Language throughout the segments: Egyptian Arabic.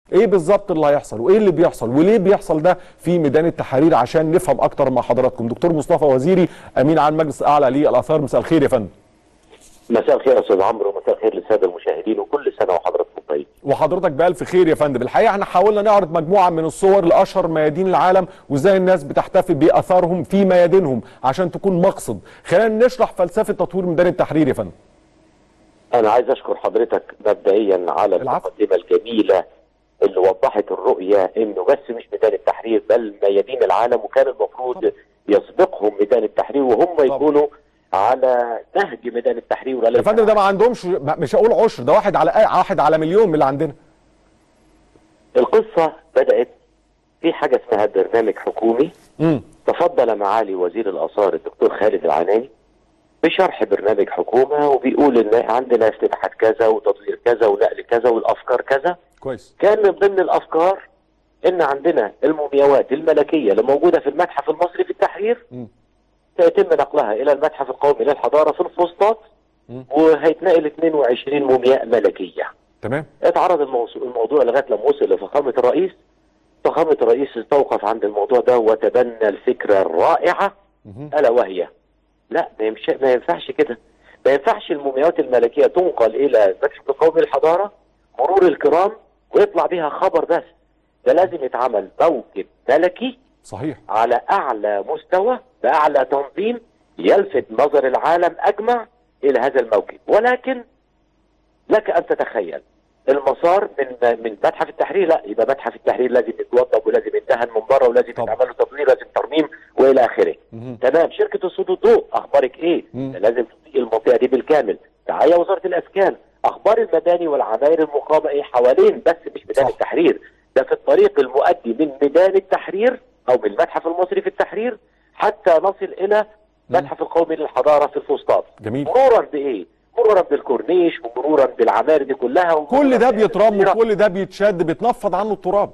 ايه بالظبط اللي هيحصل وايه اللي بيحصل وليه بيحصل ده في ميدان التحرير عشان نفهم اكتر مع حضراتكم دكتور مصطفى وزيري امين عام مجلس الاعلى للاثار مساء الخير يا فندم مساء الخير يا استاذ عمرو ومساء الخير للساده المشاهدين وكل سنه وحضراتكم طيب وحضرتك بألف خير يا فندم الحقيقه احنا حاولنا نعرض مجموعه من الصور لاشهر ميادين العالم وازاي الناس بتحتفي باثارهم في ميادينهم عشان تكون مقصد خلينا نشرح فلسفه تطوير ميدان التحرير يا فندم انا عايز اشكر حضرتك مبدئيا على العفو. المقدمه الجميله اللي وضحت الرؤيه انه بس مش ميدان التحرير بل ميادين العالم وكان المفروض طبعا. يسبقهم ميدان التحرير وهم طبعا. يكونوا على نهج ميدان التحرير ولا يا فندم ده ما عندهمش ما- مش هقول عشر ده واحد على واحد على مليون من اللي عندنا القصه بدات في حاجه اسمها برنامج حكومي امم تفضل معالي وزير الاثار الدكتور خالد العناني بشرح برنامج حكومه وبيقول ان عندنا افتتاحات كذا وتطوير كذا ونقل كذا والافكار كذا كويس كان من ضمن الافكار ان عندنا المومياوات الملكيه اللي موجوده في المتحف المصري في التحرير مم. سيتم نقلها الى المتحف القومي للحضاره في الفسطاط مم. وهيتنقل 22 مومياء ملكيه تمام اتعرض الموضوع, الموضوع لغايه لما وصل لفخامه الرئيس فخامه الرئيس استوقف عند الموضوع ده وتبنى الفكره الرائعه مهم. الا وهي لا ما, يمش... ما ينفعش كده ما ينفعش المومياوات الملكيه تنقل الى المتحف القومي للحضاره مرور الكرام ويطلع بيها خبر بس ده لازم يتعمل موكب ملكي صحيح على اعلى مستوى باعلى تنظيم يلفت نظر العالم اجمع الى هذا الموكب ولكن لك ان تتخيل المسار من من متحف التحرير لا يبقى متحف التحرير لازم يتوضب ولازم يدهن من بره ولازم طبعا. يتعمل له تطوير لازم ترميم والى اخره مهم. تمام شركه الصوت والضوء اخبارك ايه؟ مم. لازم تضيء المنطقه دي بالكامل تعالى وزاره الاسكان اخبار المباني والعماير المقامه ايه حوالين بس مش ميدان صح. التحرير ده في الطريق المؤدي من ميدان التحرير او من المتحف المصري في التحرير حتى نصل الى متحف القومي للحضاره في الفسطاط جميل مرورا بايه؟ مرورا بالكورنيش ومرورا بالعماير دي كلها كل ده بيترم ومرورا وكل ده بيتشد بيتنفض عنه التراب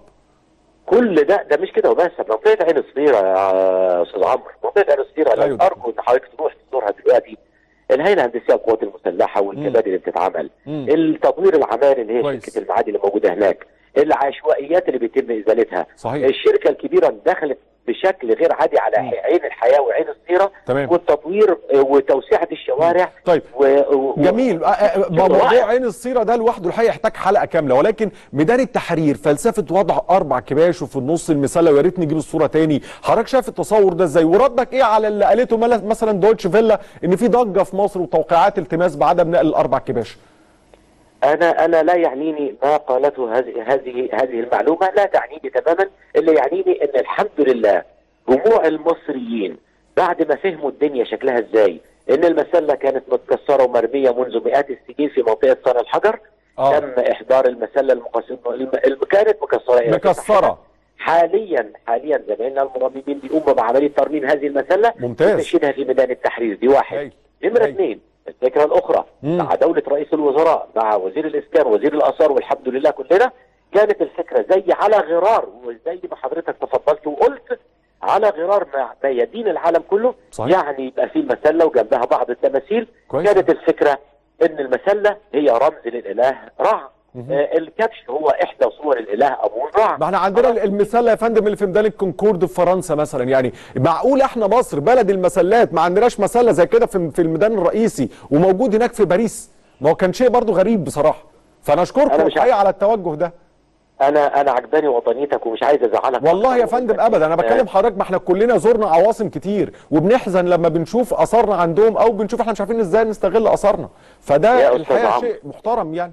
كل ده ده مش كده وبس منطقه عين الصغيره يا استاذ عمرو منطقه عين الصغيره أيوة لو دكتور. ارجو ان حضرتك تروح تزورها دلوقتي الهيئه الهندسيه للقوات المسلحه والكبادي اللي بتتعمل مم. التطوير العماري اللي هي كويس. شركه المعادي اللي موجوده هناك العشوائيات اللي بيتم ازالتها صحيح الشركه الكبيره اللي دخلت بشكل غير عادي على مم. عين الحياه وعين الصغيره تمام والتطوير آه، وتوسعه الشوارع طيب و... و... جميل آه، آه، شغل موضوع رائع. عين الصيره ده لوحده الحقيقه يحتاج حلقه كامله ولكن ميدان التحرير فلسفه وضع اربع كباش وفي النص المسله ويا ريت نجيب الصوره تاني حضرتك شايف التصور ده ازاي وردك ايه على اللي قالته مل- مثلا دويتش فيلا ان في ضجه في مصر وتوقيعات التماس بعدم نقل الاربع كباش انا انا لا يعنيني ما قالته هذه هذه هذه المعلومه لا تعنيني تماما اللي يعنيني ان الحمد لله جموع المصريين بعد ما فهموا الدنيا شكلها ازاي ان المسله كانت متكسره ومرميه منذ مئات السنين في منطقه صنع الحجر اه تم احضار المسله المقسمه الم... الم... كانت مكسره إلى مكسره حاليا حاليا زمايلنا المرممين بيقوموا بعمليه ترميم هذه المسله ممتاز وتشييدها في ميدان التحرير دي واحد هايل. نمرة هايل. اثنين الفكرة الأخرى مم. مع دولة رئيس الوزراء مع وزير الإسكان وزير الآثار والحمد لله كلنا كانت الفكرة زي على غرار وزي ما حضرتك تفضلت وقلت على غرار مع ميادين العالم كله صحيح. يعني يبقى في مسلة وجنبها بعض التماثيل كويس كانت الفكرة إن المسلة هي رمز للإله رع مهم. آه الكبش هو إحدى صور الإله أبو رع ما احنا عندنا المسله يا فندم اللي في ميدان الكونكورد في فرنسا مثلا يعني معقول احنا مصر بلد المسلات ما عندناش مسله زي كده في في الميدان الرئيسي وموجود هناك في باريس ما هو كان شيء برضو غريب بصراحه فانا اشكركم أنا مش الحقيقه على التوجه ده أنا أنا عجباني وطنيتك ومش عايز أزعلك والله يا أكتر. فندم ابدا انا بتكلم حضرتك ما احنا كلنا زرنا عواصم كتير وبنحزن لما بنشوف اثارنا عندهم او بنشوف احنا مش عارفين ازاي نستغل اثارنا يا فده أستاذ الحقيقه عمرو. شيء محترم يعني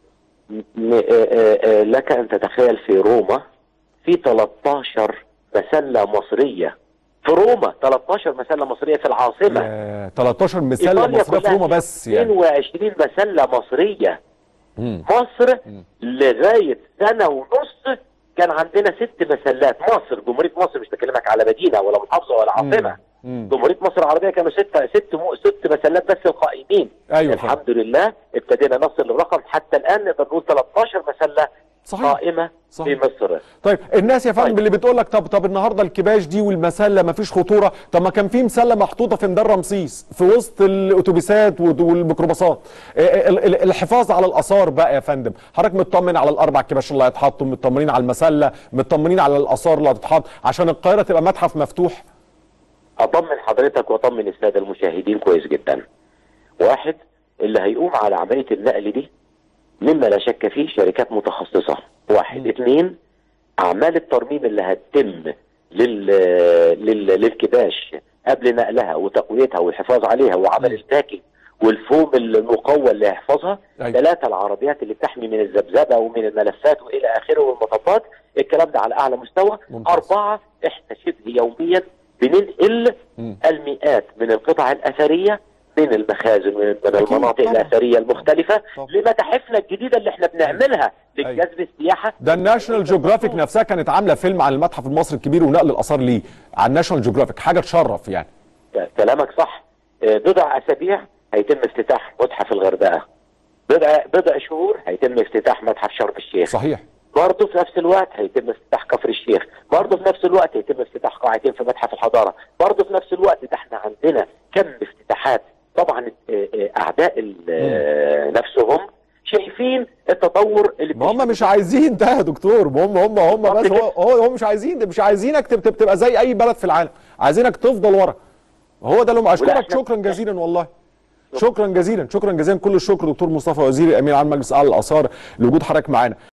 م- آه، آه، آه، لك ان تتخيل في روما في 13 مسله مصريه في روما 13 مسله مصريه في العاصمه يا 13 مسله إيطاليا مصريه في كلها روما بس يعني 22 مسله مصريه مم. مصر مم. لغايه سنه ونص كان عندنا ست مسلات مصر جمهوريه مصر مش بكلمك على مدينه ولا محافظه ولا عاصمه مم. جمهوريه مصر العربيه كانوا ست ست م- ست مسلات بس القائمين ايوه فندم. الحمد لله ابتدينا نصل للرقم حتى الان نقدر نقول 13 مسله صحيح. قائمه صحيح. في مصر طيب الناس يا فندم طيب. اللي بتقول لك طب طب النهارده الكباش دي والمسله ما فيش خطوره طب ما كان في مسله محطوطه في ميدان رمسيس في وسط الاتوبيسات والد- والميكروباصات آه، ال- ال- الحفاظ على الاثار بقى يا فندم حضرتك مطمن على الاربع كباش اللي هيتحطوا مطمنين على المسله مطمنين على الاثار اللي هتتحط عشان القاهره تبقى متحف مفتوح اطمن حضرتك واطمن الساده المشاهدين كويس جدا واحد اللي هيقوم على عمليه النقل دي مما لا شك فيه شركات متخصصه واحد اثنين اعمال الترميم اللي هتتم لل... لل... للكباش قبل نقلها وتقويتها والحفاظ عليها وعمل الباكينج والفوم المقوى اللي هيحفظها أيوة. ثلاثة العربيات اللي بتحمي من الذبذبة ومن الملفات وإلى آخره والمطبات الكلام ده على أعلى مستوى ممتاز. أربعة إحنا شبه يوميا بننقل مم. المئات من القطع الأثرية من المخازن من من أكيد، المناطق طبعا. الأثرية المختلفة طبعا. لمتاحفنا الجديدة اللي احنا بنعملها لجذب السياحة ده الناشونال جيوغرافيك نفسها كانت عامله فيلم عن المتحف المصري الكبير ونقل الاثار ليه على الناشونال جيوغرافيك حاجه تشرف يعني كلامك صح آه، بضع اسابيع هيتم افتتاح متحف الغردقه بضع بضع شهور هيتم افتتاح متحف شرم الشيخ صحيح برضه في نفس الوقت هيتم افتتاح كفر الشيخ برضه في نفس الوقت هيتم افتتاح قاعتين في متحف الحضاره برضه في نفس الوقت ده احنا عندنا كم افتتاحات طبعا آه، آه، اعداء ال- آه، نفسهم شايفين التطور اللي ما هم مش عايزين ده يا دكتور ما هم هم هم بس هو هو هم مش عايزين ده مش عايزينك تبقى, تبقى زي اي بلد في العالم عايزينك تفضل ورا هو ده اللي هم اشكرك إحنا- شكرا جزيلا والله شكرا جزيلا شكرا جزيلا كل الشكر دكتور مصطفى وزير الامين عام مجلس اعلى الاثار لوجود حضرتك معانا